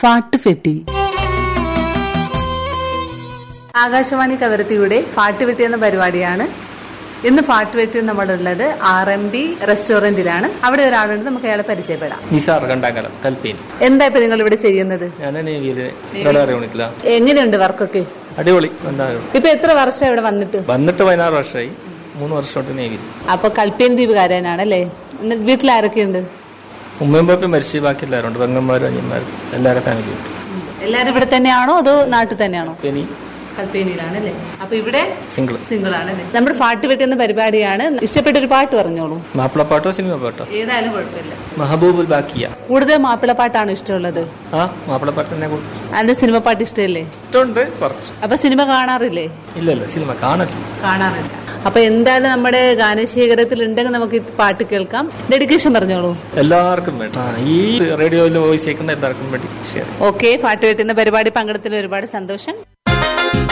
ഫാട്ടുഫെട്ടി ആകാശവാണി കവരത്തിയുടെ ഫാട്ടുവെട്ടി എന്ന പരിപാടിയാണ് ഇന്ന് ഫാട്ടുവെട്ടി നമ്മളുള്ളത് ആർ എം ബി റെസ്റ്റോറന്റിലാണ് അവിടെ ഒരാളുണ്ട് നമുക്ക് അയാളെ പരിചയപ്പെടാം നിസാർ കണ്ടാങ്കലം കൽപ്പീൻ എന്താ ഇപ്പൊ നിങ്ങൾ ഇവിടെ ചെയ്യുന്നത് ഞാൻ നേവിയില് റഡാർ യൂണിറ്റില എങ്ങനെയുണ്ട് വർക്കൊക്കെ അടിപൊളി എന്തായാലും ഇപ്പൊ എത്ര വർഷം ഇവിടെ വന്നിട്ട് വന്നിട്ട് പതിനാറ് വർഷമായി മൂന്ന് വർഷമായിട്ട് നേവിയിൽ അപ്പൊ കൽപ്പിയൻ ദ്വീപുകാരനാണല്ലേ എന്നിട്ട് വീട്ടിൽ ആരൊക്കെയുണ്ട് ഉമ്മയും പാപ്പയും മരിച്ചു ബാക്കി എല്ലാവരും ഉണ്ട് പെങ്ങന്മാരും അനിയന്മാരും എല്ലാവരും ഫാമിലി ഉണ്ട് എല്ലാരും ഇവിടെ തന്നെയാണോ അതോ നാട്ടിൽ തന്നെയാണോ ഇനി കൽപ്പേനിയിലാണല്ലേ അപ്പൊ ഇവിടെ സിംഗിൾ സിംഗിൾ ആണല്ലേ നമ്മുടെ ഫാട്ടുവെട്ടി എന്ന പരിപാടിയാണ് ഇഷ്ടപ്പെട്ട ഒരു പാട്ട് പറഞ്ഞോളൂ മാപ്പിളപ്പാട്ടോ സിനിമ പാട്ടോ ഏതായാലും കുഴപ്പമില്ല മഹബൂബുൽ ബാക്കിയ കൂടുതൽ മാപ്പിളപ്പാട്ടാണ് ഇഷ്ടമുള്ളത് ആ മാപ്പിളപ്പാട്ട് തന്നെ കൂടുതൽ അതിന്റെ സിനിമ പാട്ട് ഇഷ്ടമല്ലേ ഇഷ്ടമുണ്ട് കുറച്ച് അപ്പൊ സിനിമ കാണാറില്ലേ ഇല്ല ഇല്ല സിനിമ കാണത്തില്ല കാണാറില്ല അപ്പൊ എന്തായാലും നമ്മുടെ ഗാനശേഖരത്തിൽ ഉണ്ടെങ്കിൽ നമുക്ക് ഈ പാട്ട് കേൾക്കാം ഡെഡിക്കേഷൻ പറഞ്ഞോളൂ എല്ലാവർക്കും വേണം ആ, ഈ റേഡിയോയിൽ വോയിസ് കേൾക്കുന്ന എല്ലാവർക്കും വേണ്ടി ഷെയർ ഓക്കെ പാട്ട് വെട്ടുന്ന പരിപാടി പങ്കെടുത്തതിൽ ഒരുപാട് സന്തോഷം